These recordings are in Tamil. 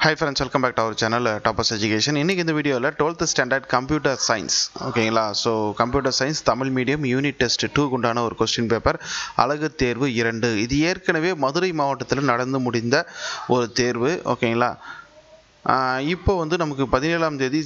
hi friends welcome back to our channel toppers education இன்றைக்கி இந்த வீடியோவில் டுவெல்த் ஸ்டாண்டர்ட் கம்ப்யூட்டர் சயின்ஸ் ஓகேங்களா so computer science Tamil medium unit test டூக்கு உண்டான ஒரு கொஸ்டின் பேப்பர் அழகு தேர்வு இரண்டு இது ஏற்கனவே மதுரை மாவட்டத்தில் நடந்து முடிந்த ஒரு தேர்வு ஓகேங்களா ஆஹ் இப்போ வந்து நமக்கு பதினேழாம் தேதி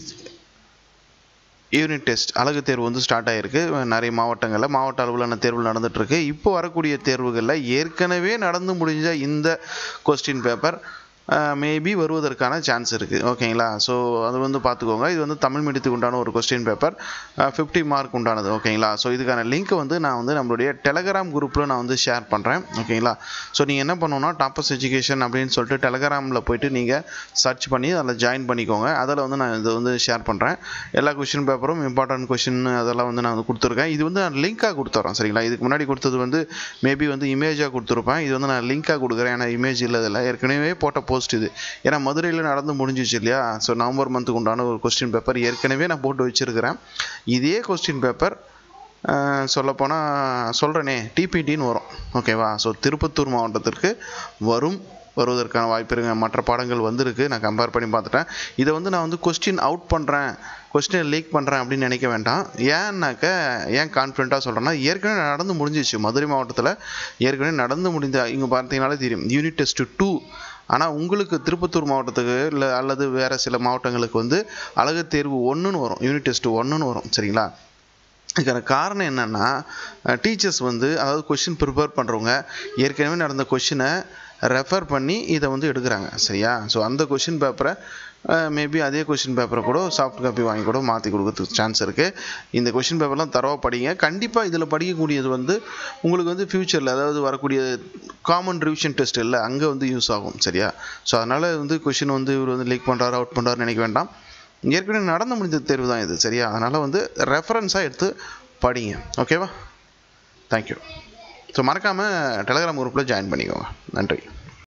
யூனிட் டெஸ்ட் அழகு தேர்வு வந்து ஸ்டார்ட் ஆகிருக்கு நிறைய மாவட்டங்களில் மாவட்ட அளவிலான தேர்வு நடந்துகிட்ருக்கு இப்போ வரக்கூடிய தேர்வுகளில் ஏற்கனவே நடந்து முடிஞ்ச இந்த கொஸ்டின் பேப்பர் மேபி வருவதற்கான சான்ஸ் இருக்குது ஓகேங்களா ஸோ அது வந்து பார்த்துக்கோங்க இது வந்து தமிழ் மீடியத்துக்கு உண்டான ஒரு கொஸ்டின் பேப்பர் ஃபிஃப்டி மார்க் உண்டானது ஓகேங்களா ஸோ இதுக்கான லிங்க் வந்து நான் வந்து நம்மளுடைய டெலகிராம் குரூப்பில் நான் வந்து ஷேர் பண்ணுறேன் ஓகேங்களா ஸோ நீங்கள் என்ன பண்ணணும்னா டாப்பர்ஸ் எஜுகேஷன் அப்படின்னு சொல்லிட்டு டெலகிராமில் போயிட்டு நீங்கள் சர்ச் பண்ணி அதில் ஜாயின் பண்ணிக்கோங்க அதில் வந்து நான் இதை வந்து ஷேர் பண்ணுறேன் எல்லா கொஷின் பேப்பரும் இம்பார்ட்டன்ட் கொஷின் அதெல்லாம் வந்து நான் வந்து கொடுத்துருக்கேன் இது வந்து நான் லிங்காக கொடுத்துட்றேன் சரிங்களா இதுக்கு முன்னாடி கொடுத்தது வந்து மேபி வந்து இமேஜாக கொடுத்துருப்பேன் இது வந்து நான் லிங்காக கொடுக்குறேன் ஏன்னா இமேஜ் இல்லை இதில் ஏற்கனவே போட்ட போஸ்ட் இது ஏன்னா மதுரையில் நடந்து முடிஞ்சிச்சு இல்லையா ஸோ நவம்பர் மந்த்துக்கு உண்டான ஒரு கொஸ்டின் பேப்பர் ஏற்கனவே நான் போட்டு வச்சுருக்கிறேன் இதே கொஸ்டின் பேப்பர் சொல்லப்போனால் சொல்கிறேனே டிபிடின்னு வரும் ஓகேவா ஸோ திருப்பத்தூர் மாவட்டத்திற்கு வரும் வருவதற்கான வாய்ப்பு இருக்குங்க மற்ற பாடங்கள் வந்திருக்கு நான் கம்பேர் பண்ணி பார்த்துட்டேன் இதை வந்து நான் வந்து கொஸ்டின் அவுட் பண்ணுறேன் கொஸ்டினை லீக் பண்ணுறேன் அப்படின்னு நினைக்க வேண்டாம் ஏன்னாக்க ஏன் கான்ஃபிடண்ட்டாக சொல்கிறேன்னா ஏற்கனவே நடந்து முடிஞ்சிச்சு மதுரை மாவட்டத்தில் ஏற்கனவே நடந்து முடிந்த இங்கே பார்த்தீங்கனாலே தெரியும் யூனிட் டெஸ்ட் டூ ஆனால் உங்களுக்கு திருப்பத்தூர் மாவட்டத்துக்கு இல்லை அல்லது வேறு சில மாவட்டங்களுக்கு வந்து அழகு தேர்வு ஒன்றுன்னு வரும் யூனிட் டெஸ்ட் ஒன்றுன்னு வரும் சரிங்களா இதுக்கான காரணம் என்னென்னா டீச்சர்ஸ் வந்து அதாவது கொஷின் ப்ரிப்பேர் பண்ணுறவங்க ஏற்கனவே நடந்த கொஷினை ரெஃபர் பண்ணி இதை வந்து எடுக்கிறாங்க சரியா ஸோ அந்த கொஷின் பேப்பரை மேபி அதே கொஷின் பேப்பரை கூட சாஃப்ட் காப்பி வாங்கி கூட மாற்றி கொடுக்கறதுக்கு சான்ஸ் இருக்குது இந்த கொஷின் பேப்பர்லாம் தரவாக படிங்க கண்டிப்பாக இதில் படிக்கக்கூடியது வந்து உங்களுக்கு வந்து ஃப்யூச்சரில் அதாவது வரக்கூடிய காமன் ரிவிஷன் டெஸ்ட் இல்லை அங்கே வந்து யூஸ் ஆகும் சரியா ஸோ அதனால் வந்து கொஷின் வந்து இவர் வந்து லீக் பண்ணுறாரு அவுட் பண்ணுறாரு நினைக்க வேண்டாம் ஏற்கனவே நடந்து முடிஞ்ச தேர்வு தான் இது சரியா அதனால் வந்து ரெஃபரன்ஸாக எடுத்து படிங்க ஓகேவா தேங்க்யூ ஸோ மறக்காமல் டெலகிராம் குரூப்பில் ஜாயின் பண்ணிக்கோங்க நன்றி